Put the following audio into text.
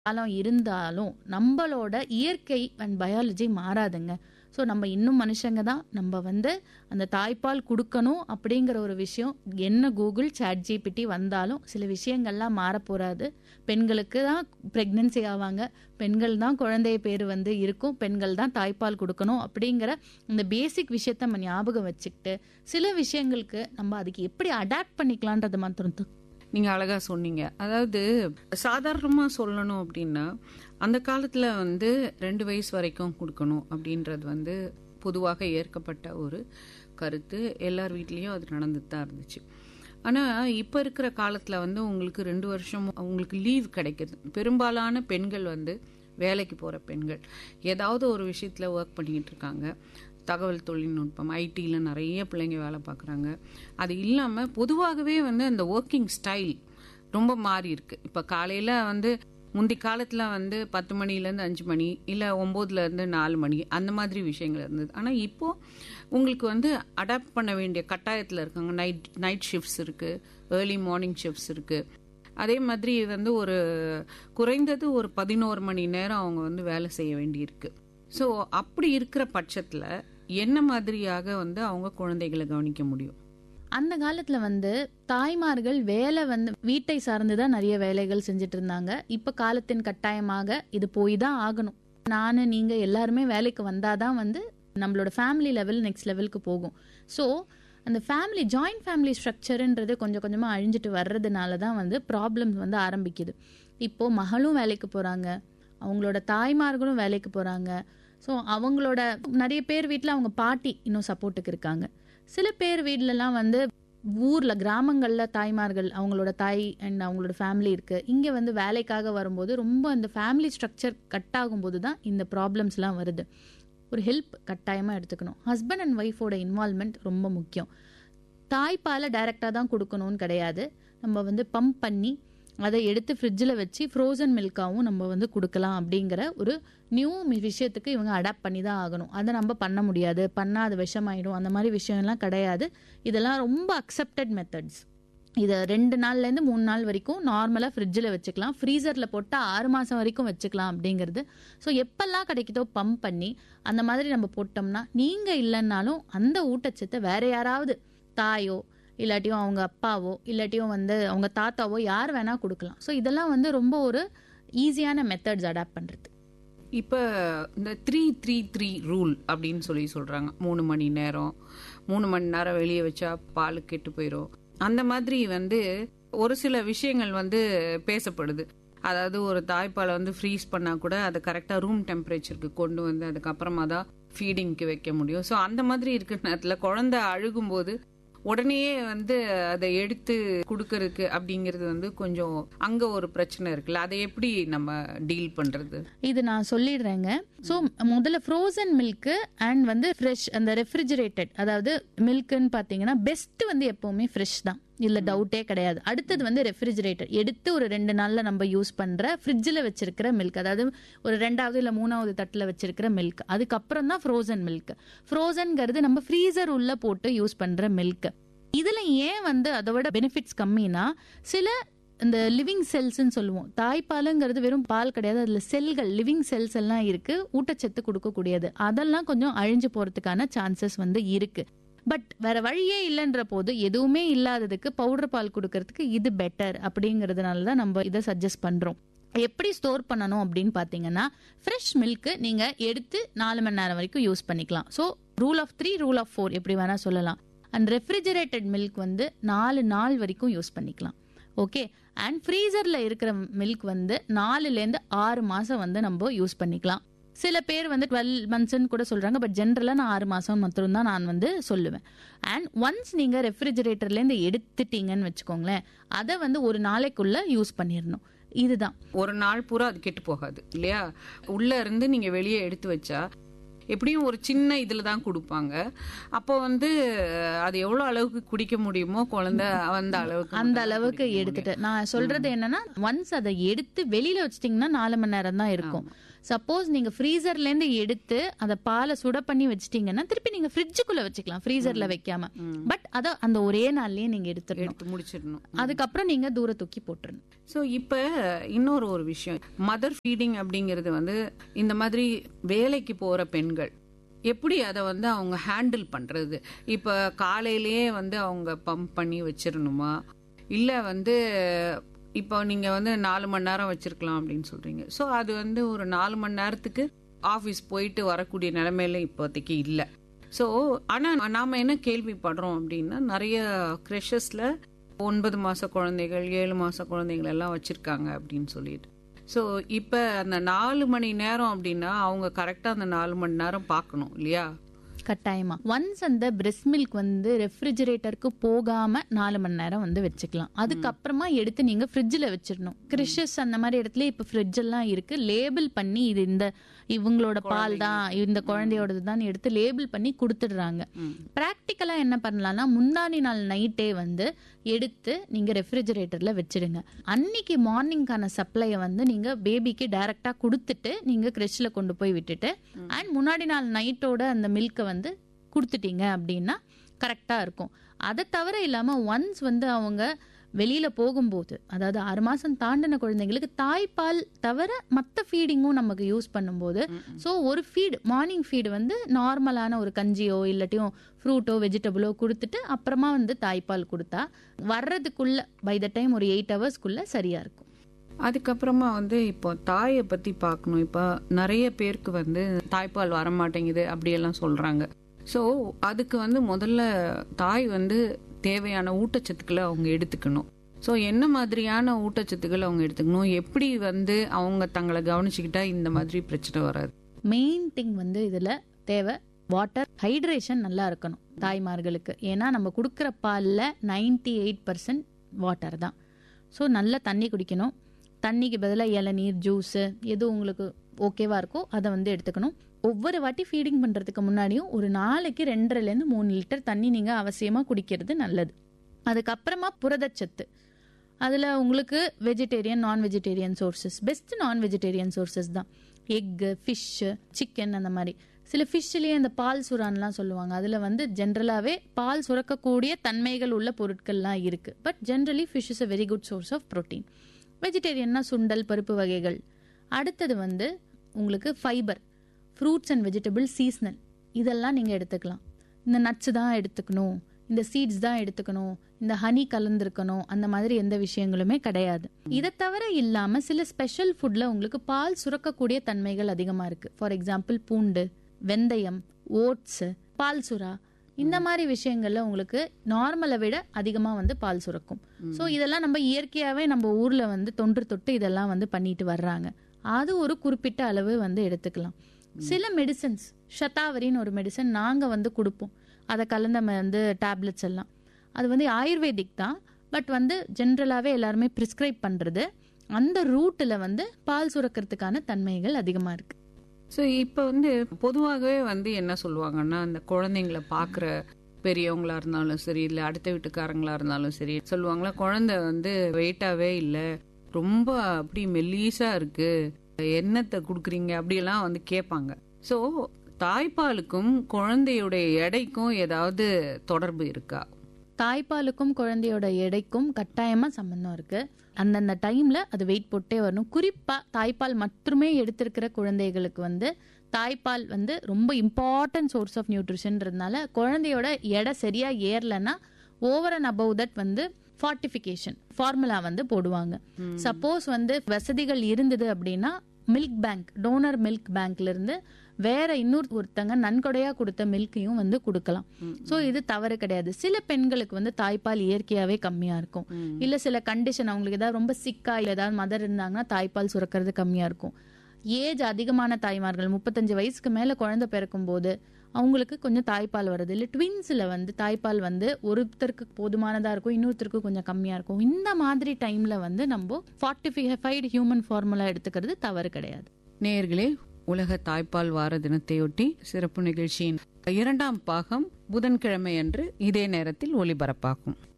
காலம் இருந்தாலும் நம்மளோட இயற்கை அண்ட் பயாலஜி மாறாதுங்க ஸோ நம்ம இன்னும் மனுஷங்க தான் நம்ம வந்து அந்த தாய்ப்பால் கொடுக்கணும் அப்படிங்கிற ஒரு விஷயம் என்ன கூகுள் சாட் ஜிபிடி வந்தாலும் சில விஷயங்கள்லாம் மாறப் போறாது பெண்களுக்கு தான் ப்ரெக்னென்சி ஆவாங்க பெண்கள் தான் குழந்தைய பேர் வந்து இருக்கும் பெண்கள் தான் தாய்ப்பால் கொடுக்கணும் அப்படிங்கிற இந்த பேசிக் விஷயத்த நம்ம ஞாபகம் வச்சுக்கிட்டு சில விஷயங்களுக்கு நம்ம அதுக்கு எப்படி அடாப்ட் பண்ணிக்கலான்றது மாத்திரம் தான் நீங்க அழகா சொன்னீங்க அதாவது சாதாரணமா சொல்லணும் அப்படின்னா அந்த காலத்துல வந்து ரெண்டு வயசு வரைக்கும் கொடுக்கணும் அப்படின்றது வந்து பொதுவாக ஏற்கப்பட்ட ஒரு கருத்து எல்லார் வீட்லயும் அது நடந்துட்டு தான் இருந்துச்சு ஆனா இப்ப இருக்கிற காலத்துல வந்து உங்களுக்கு ரெண்டு வருஷம் உங்களுக்கு லீவ் கிடைக்குது பெரும்பாலான பெண்கள் வந்து வேலைக்கு போற பெண்கள் ஏதாவது ஒரு விஷயத்துல ஒர்க் பண்ணிட்டு இருக்காங்க தகவல் தொழில்நுட்பம் ஐடியில் நிறைய பிள்ளைங்க வேலை பார்க்குறாங்க அது இல்லாமல் பொதுவாகவே வந்து அந்த ஒர்க்கிங் ஸ்டைல் ரொம்ப மாறி இருக்கு இப்போ காலையில் வந்து முந்தி காலத்தில் வந்து பத்து மணிலேருந்து அஞ்சு மணி இல்லை ஒம்போதுலேருந்து நாலு மணி அந்த மாதிரி விஷயங்கள் இருந்தது ஆனால் இப்போ உங்களுக்கு வந்து அடாப்ட் பண்ண வேண்டிய கட்டாயத்தில் இருக்காங்க நைட் நைட் ஷிஃப்ட்ஸ் இருக்குது ஏர்லி மார்னிங் ஷிஃப்ட்ஸ் இருக்குது அதே மாதிரி வந்து ஒரு குறைந்தது ஒரு பதினோரு மணி நேரம் அவங்க வந்து வேலை செய்ய வேண்டியிருக்கு ஸோ அப்படி இருக்கிற பட்சத்தில் என்ன மாதிரியாக வந்து அவங்க குழந்தைகளை கவனிக்க முடியும் அந்த காலத்துல வந்து தாய்மார்கள் வேலை வந்து வீட்டை சார்ந்துதான் நிறைய வேலைகள் செஞ்சுட்டு இருந்தாங்க இப்ப காலத்தின் கட்டாயமாக இது போய் தான் ஆகணும் நானு நீங்க எல்லாருமே வேலைக்கு வந்தாதான் வந்து நம்மளோட ஃபேமிலி லெவல் நெக்ஸ்ட் லெவலுக்கு போகும் ஸோ அந்த ஃபேமிலி ஜாயிண்ட் ஃபேமிலி ஸ்ட்ரக்சர்ன்றது கொஞ்சம் கொஞ்சமா அழிஞ்சிட்டு வர்றதுனால தான் வந்து ப்ராப்ளம்ஸ் வந்து ஆரம்பிக்குது இப்போ மகளும் வேலைக்கு போறாங்க அவங்களோட தாய்மார்களும் வேலைக்கு போறாங்க ஸோ அவங்களோட நிறைய பேர் வீட்டில் அவங்க பாட்டி இன்னும் சப்போர்ட்டுக்கு இருக்காங்க சில பேர் வீட்லலாம் வந்து ஊர்ல கிராமங்கள்ல தாய்மார்கள் அவங்களோட தாய் அண்ட் அவங்களோட ஃபேமிலி இருக்கு இங்க வந்து வேலைக்காக வரும்போது ரொம்ப அந்த ஃபேமிலி ஸ்ட்ரக்சர் கட் ஆகும்போது தான் இந்த ப்ராப்ளம்ஸ்லாம் வருது ஒரு ஹெல்ப் கட்டாயமா எடுத்துக்கணும் ஹஸ்பண்ட் அண்ட் ஒய்ஃபோட இன்வால்மெண்ட் ரொம்ப முக்கியம் தாய்ப்பாலை டைரெக்டாக தான் கொடுக்கணும்னு கிடையாது நம்ம வந்து பம்ப் பண்ணி அதை எடுத்து ஃப்ரிட்ஜில் வச்சு ஃப்ரோசன் மில்காவும் நம்ம வந்து கொடுக்கலாம் அப்படிங்கிற ஒரு நியூ விஷயத்துக்கு இவங்க அடாப்ட் பண்ணி தான் ஆகணும் அதை நம்ம பண்ண முடியாது பண்ணால் அது விஷமாயிடும் அந்த மாதிரி விஷயம்லாம் கிடையாது இதெல்லாம் ரொம்ப அக்செப்டட் மெத்தட்ஸ் இதை ரெண்டு நாள்லேருந்து மூணு நாள் வரைக்கும் நார்மலாக ஃப்ரிட்ஜில் வச்சுக்கலாம் ஃப்ரீசரில் போட்டால் ஆறு மாதம் வரைக்கும் வச்சுக்கலாம் அப்படிங்கிறது ஸோ எப்பெல்லாம் கிடைக்குதோ பம்ப் பண்ணி அந்த மாதிரி நம்ம போட்டோம்னா நீங்கள் இல்லைன்னாலும் அந்த ஊட்டச்சத்தை வேற யாராவது தாயோ இல்லாட்டியும் அவங்க அப்பாவோ இல்லாட்டியும் வந்து அவங்க தாத்தாவோ யார் வேணா கொடுக்கலாம் ஸோ இதெல்லாம் வந்து ரொம்ப ஒரு ஈஸியான மெத்தட்ஸ் அடாப்ட் பண்ணுறது இப்போ இந்த த்ரீ த்ரீ த்ரீ ரூல் அப்படின்னு சொல்லி சொல்றாங்க மூணு மணி நேரம் மூணு மணி நேரம் வெளியே வச்சா பால் கெட்டு போயிடும் அந்த மாதிரி வந்து ஒரு சில விஷயங்கள் வந்து பேசப்படுது அதாவது ஒரு தாய்ப்பாலை வந்து ஃப்ரீஸ் பண்ணா கூட அதை கரெக்டாக ரூம் டெம்பரேச்சருக்கு கொண்டு வந்து அதுக்கப்புறமா தான் ஃபீடிங்க்கு வைக்க முடியும் ஸோ அந்த மாதிரி இருக்கிற நேரத்தில் குழந்தை அழுகும்போது உடனேயே வந்து அதை எடுத்து கொடுக்கறதுக்கு அப்படிங்கிறது வந்து கொஞ்சம் அங்க ஒரு பிரச்சனை இருக்குல்ல அதை எப்படி நம்ம டீல் பண்றது இது நான் சொல்லிடுறேங்க ஸோ முதல்ல ஃப்ரோசன் மில்க்கு அண்ட் வந்து ஃப்ரெஷ் அந்த ரெஃப்ரிஜரேட்டட் அதாவது மில்க்குன்னு பார்த்தீங்கன்னா பெஸ்ட் வந்து எப்பவுமே ஃப்ரெஷ் தான் இல்ல டவுட்டே கிடையாது அடுத்தது வந்து ரெஃப்ரிஜரேட்டர் எடுத்து ஒரு ரெண்டு நாள்ல நம்ம யூஸ் பண்ற ஃப்ரிட்ஜில் வச்சிருக்கிற மில்க் அதாவது ஒரு ரெண்டாவது இல்ல மூணாவது தட்டுல வச்சிருக்கிற மில்க் அதுக்கப்புறம் தான் ஃப்ரோசன் மில்க் ஃப்ரோசன்ங்கிறது நம்ம ஃப்ரீசர் உள்ள போட்டு யூஸ் பண்ற மில்க் இதுல ஏன் வந்து அதோட பெனிஃபிட்ஸ் கம்மினா சில இந்த லிவிங் செல்ஸ்ன்னு சொல்லுவோம் தாய்ப்பாலுங்கிறது வெறும் பால் கிடையாது அதுல செல்கள் லிவிங் செல்ஸ் எல்லாம் இருக்கு ஊட்டச்சத்து கொடுக்கக்கூடியது அதெல்லாம் கொஞ்சம் அழிஞ்சு போறதுக்கான சான்சஸ் வந்து இருக்கு பட் வேற வழியே இல்லைன்ற போது எதுவுமே இல்லாததுக்கு பவுடர் பால் கொடுக்கறதுக்கு இது பெட்டர் அப்படிங்கறதுனால தான் நம்ம இதை சஜஸ்ட் பண்றோம் எப்படி ஸ்டோர் பண்ணணும் அப்படின்னு பார்த்தீங்கன்னா ஃப்ரெஷ் மில்க் நீங்க எடுத்து நாலு மணி நேரம் வரைக்கும் யூஸ் பண்ணிக்கலாம் so rule of three rule of four எப்படி வேணா சொல்லலாம் அண்ட் ரெஃப்ரிஜரேட்டட் மில்க் வந்து நாலு நாள் வரைக்கும் யூஸ் பண்ணிக்கலாம் ஓகே அண்ட் ஃப்ரீசரில் இருக்கிற மில்க் வந்து நாலுலேருந்து ஆறு மாதம் வந்து நம்ம யூஸ் பண்ணிக்கலாம் சில பேர் வந்து டுவெல் மந்த்ஸ்ன்னு கூட சொல்றாங்க பட் ஜென்ரலாக நான் ஆறு மாதம் மட்டும் தான் நான் வந்து சொல்லுவேன் அண்ட் ஒன்ஸ் நீங்கள் ரெஃப்ரிஜரேட்டர்லேருந்து எடுத்துட்டீங்கன்னு வச்சுக்கோங்களேன் அதை வந்து ஒரு நாளைக்குள்ள யூஸ் பண்ணிடணும் இதுதான் ஒரு நாள் பூரா அது கெட்டு போகாது இல்லையா உள்ள இருந்து நீங்க வெளியே எடுத்து வச்சா எப்படியும் ஒரு சின்ன இதுல தான் கொடுப்பாங்க அப்போ வந்து அது எவ்வளவு அளவுக்கு குடிக்க முடியுமோ குழந்தை அந்த அளவுக்கு அந்த மட்டும் தான் அளவுக்கு குடிக்க எடுத்துட்டு நான் சொல்றது என்னன்னா ஒன்ஸ் அதை எடுத்து வெளியில வச்சிட்டீங்கன்னா நாலு மணி நேரம் தான் இருக்கும் சப்போஸ் நீங்க ஃப்ரீசர்ல இருந்து எடுத்து அதை பாலை சுட பண்ணி வச்சிட்டீங்கன்னா திருப்பி நீங்க ஃப்ரிட்ஜுக்குள்ள வச்சுக்கலாம் ஃப்ரீசர்ல வைக்காம பட் அத அந்த ஒரே நாள்லயே நீங்க எடுத்துடணும் எடுத்து முடிச்சிடணும் அதுக்கப்புறம் நீங்க தூர தூக்கி போட்டுறணும் ஸோ இப்போ இன்னொரு ஒரு விஷயம் மதர் ஃபீடிங் அப்படிங்கிறது வந்து இந்த மாதிரி வேலைக்கு போகிற பெண்கள் எப்படி அதை வந்து அவங்க ஹேண்டில் பண்ணுறது இப்போ காலையிலேயே வந்து அவங்க பம்ப் பண்ணி வச்சிடணுமா இல்லை வந்து இப்போ நீங்கள் வந்து நாலு மணி நேரம் வச்சிருக்கலாம் அப்படின்னு சொல்கிறீங்க ஸோ அது வந்து ஒரு நாலு மணி நேரத்துக்கு ஆஃபீஸ் போயிட்டு வரக்கூடிய நிலைமையில இப்போதைக்கு இல்லை ஸோ ஆனால் நாம் என்ன கேள்விப்படுறோம் அப்படின்னா நிறைய க்ரெஷஸில் ஒன்பது மாச குழந்தைகள் ஏழு மாச குழந்தைகள் எல்லாம் வச்சிருக்காங்க அப்படின்னு சொல்லிட்டு ஸோ இப்போ அந்த நாலு மணி நேரம் அப்படின்னா அவங்க கரெக்டாக அந்த நாலு மணி நேரம் பார்க்கணும் இல்லையா கட்டாயமா ஒன்ஸ் அந்த பிரெஸ்ட் மில்க் வந்து ரெஃப்ரிஜரேட்டருக்கு போகாம நாலு மணி நேரம் வந்து வச்சுக்கலாம் அதுக்கப்புறமா எடுத்து நீங்க ஃப்ரிட்ஜில் வச்சிடணும் கிறிஷஸ் அந்த மாதிரி இடத்துல இப்ப ஃப்ரிட்ஜ் எல்லாம் இருக்கு லேபிள் பண்ணி இது இந்த இவங்களோட பால் தான் இந்த குழந்தையோடது தான் எடுத்து லேபிள் பண்ணி கொடுத்துடுறாங்க ப்ராக்டிக்கலா என்ன பண்ணலாம்னா முந்தானி நாள் நைட்டே வந்து எடுத்து நீங்க ரெஃப்ரிஜரேட்டர்ல வச்சிடுங்க அன்னைக்கு மார்னிங்கான சப்ளையை வந்து நீங்க பேபிக்கு டைரக்டா கொடுத்துட்டு நீங்க கிரெஷ்ல கொண்டு போய் விட்டுட்டு அண்ட் முன்னாடி நாள் நைட்டோட அந்த மில்கை வந்து கொடுத்துட்டீங்க அப்படின்னா கரெக்டா இருக்கும் அதை தவிர இல்லாம ஒன்ஸ் வந்து அவங்க வெளியில போகும்போது அதாவது ஆறு மாசம் தாண்டின குழந்தைங்களுக்கு தாய்ப்பால் தவிர மற்ற ஃபீடிங்கும் நமக்கு யூஸ் பண்ணும்போது ஸோ ஒரு ஃபீடு மார்னிங் ஃபீடு வந்து நார்மலான ஒரு கஞ்சியோ இல்லாட்டியும் ஃப்ரூட்டோ வெஜிடபிளோ கொடுத்துட்டு அப்புறமா வந்து தாய்ப்பால் கொடுத்தா வர்றதுக்குள்ள பை த டைம் ஒரு எயிட் ஹவர்ஸ்க்குள்ள சரியா இருக்கும் அதுக்கப்புறமா வந்து இப்போ தாயை பத்தி பார்க்கணும் இப்போ நிறைய பேருக்கு வந்து தாய்ப்பால் வரமாட்டேங்குது அப்படியெல்லாம் சொல்றாங்க ஸோ அதுக்கு வந்து முதல்ல தாய் வந்து தேவையான ஊட்டச்சத்துக்களை அவங்க எடுத்துக்கணும் ஸோ என்ன மாதிரியான ஊட்டச்சத்துக்களை அவங்க எடுத்துக்கணும் எப்படி வந்து அவங்க தங்களை கவனிச்சுக்கிட்டா இந்த மாதிரி பிரச்சனை வராது மெயின் திங் வந்து இதுல தேவை வாட்டர் ஹைட்ரேஷன் நல்லா இருக்கணும் தாய்மார்களுக்கு ஏன்னா நம்ம கொடுக்குற பாலில் நைன்டி எயிட் பர்சன்ட் வாட்டர் தான் ஸோ நல்ல தண்ணி குடிக்கணும் தண்ணிக்கு பதிலாக இளநீர் ஜூஸு எது உங்களுக்கு ஓகேவா இருக்கோ அதை வந்து எடுத்துக்கணும் ஒவ்வொரு வாட்டி ஃபீடிங் பண்ணுறதுக்கு முன்னாடியும் ஒரு நாளைக்கு ரெண்டரைலேருந்து மூணு லிட்டர் தண்ணி நீங்கள் அவசியமாக குடிக்கிறது நல்லது அதுக்கப்புறமா புரதச்சத்து அதில் உங்களுக்கு vegetarian non vegetarian sources best non vegetarian sources தான் எக்கு ஃபிஷ்ஷு சிக்கன் அந்த மாதிரி சில ஃபிஷ்லேயே இந்த பால் சுறான்லாம் சொல்லுவாங்க அதில் வந்து ஜென்ரலாகவே பால் சுரக்கக்கூடிய தன்மைகள் உள்ள பொருட்கள்லாம் இருக்குது but generally fish is a very good source of protein வெஜிடேரியன்னா சுண்டல் பருப்பு வகைகள் அடுத்தது வந்து உங்களுக்கு fibre fruits and vegetable seasonal இதெல்லாம் நீங்கள் எடுத்துக்கலாம் இந்த நட்ஸ் தான் எடுத்துக்கணும் இந்த சீட்ஸ் தான் எடுத்துக்கணும் இந்த ஹனி கலந்துருக்கணும் அந்த மாதிரி எந்த விஷயங்களுமே கிடையாது இதை தவிர இல்லாம சில ஸ்பெஷல் ஃபுட்ல உங்களுக்கு பால் சுரக்கக்கூடிய தன்மைகள் அதிகமா இருக்கு ஃபார் எக்ஸாம்பிள் பூண்டு வெந்தயம் ஓட்ஸ் பால் சுறா இந்த மாதிரி விஷயங்கள்ல உங்களுக்கு நார்மலை விட அதிகமா வந்து பால் சுரக்கும் ஸோ இதெல்லாம் நம்ம இயற்கையாவே நம்ம ஊர்ல வந்து தொன்று தொட்டு இதெல்லாம் வந்து பண்ணிட்டு வர்றாங்க அது ஒரு குறிப்பிட்ட அளவு வந்து எடுத்துக்கலாம் சில மெடிசன்ஸ் ஷதாவரின்னு ஒரு மெடிசன் நாங்க வந்து கொடுப்போம் அதை கலந்த ம- வந்து டேப்லெட்ஸ் எல்லாம் அது வந்து ஆயுர்வேதிக் தான் பட் வந்து ஜென்ரலாகவே எல்லாருமே ப்ரிஸ்கிரைப் பண்ணுறது அந்த ரூட்டில் வந்து பால் சுரக்கிறதுக்கான தன்மைகள் அதிகமாக இருக்கு ஸோ இப்போ வந்து பொதுவாகவே வந்து என்ன சொல்லுவாங்கன்னா இந்த குழந்தைங்களை பார்க்குற பெரியவங்களா இருந்தாலும் சரி இல்லை அடுத்த வீட்டுக்காரங்களா இருந்தாலும் சரி சொல்லுவாங்களா குழந்தை வந்து வெயிட்டாவே இல்லை ரொம்ப அப்படி மெல்லீஸா இருக்கு என்னத்தை கொடுக்குறீங்க அப்படியெல்லாம் வந்து கேட்பாங்க ஸோ தாய்ப்பாலுக்கும் குழந்தையுடைய எடைக்கும் ஏதாவது தொடர்பு இருக்கா தாய்ப்பாலுக்கும் குழந்தையோட எடைக்கும் கட்டாயமா சம்பந்தம் இருக்கு அந்தந்த டைம்ல அது வெயிட் போட்டே வரணும் குறிப்பா தாய்ப்பால் மட்டுமே எடுத்திருக்கிற குழந்தைகளுக்கு வந்து தாய்ப்பால் வந்து ரொம்ப இம்பார்ட்டன்ட் சோர்ஸ் ஆஃப் நியூட்ரிஷன்றதுனால குழந்தையோட எடை சரியா ஏறலைன்னா ஓவர் அண்ட் அபவ் தட் வந்து ஃபார்ட்டிஃபிகேஷன் ஃபார்முலா வந்து போடுவாங்க சப்போஸ் வந்து வசதிகள் இருந்தது அப்படின்னா மில்க் பேங்க் டோனர் மில்க் பேங்க்ல இருந்து வேற இன்னொரு ஒருத்தங்க நன்கொடையா கொடுத்த மில்கையும் வந்து கொடுக்கலாம் சோ இது தவறு கிடையாது சில பெண்களுக்கு வந்து தாய்ப்பால் இயற்கையாவே கம்மியா இருக்கும் இல்ல சில கண்டிஷன் அவங்களுக்கு ஏதாவது ரொம்ப சிக்கா இல்ல ஏதாவது மதர் இருந்தாங்கன்னா தாய்ப்பால் சுரக்கிறது கம்மியா இருக்கும் ஏஜ் அதிகமான தாய்மார்கள் முப்பத்தஞ்சு வயசுக்கு மேல குழந்தை பிறக்கும் போது அவங்களுக்கு கொஞ்சம் தாய்ப்பால் வருது இல்லை ட்வின்ஸில் வந்து தாய்ப்பால் வந்து ஒருத்தருக்கு போதுமானதாக இருக்கும் இன்னொருத்தருக்கு கொஞ்சம் கம்மியாக இருக்கும் இந்த மாதிரி டைமில் வந்து நம்ம ஃபார்ட்டிஃபைடு ஹியூமன் ஃபார்முலா எடுத்துக்கிறது தவறு கிடையாது நேயர்களே உலக தாய்ப்பால் வார தினத்தையொட்டி சிறப்பு நிகழ்ச்சியின் இரண்டாம் பாகம் புதன்கிழமை அன்று இதே நேரத்தில் ஒலிபரப்பாகும்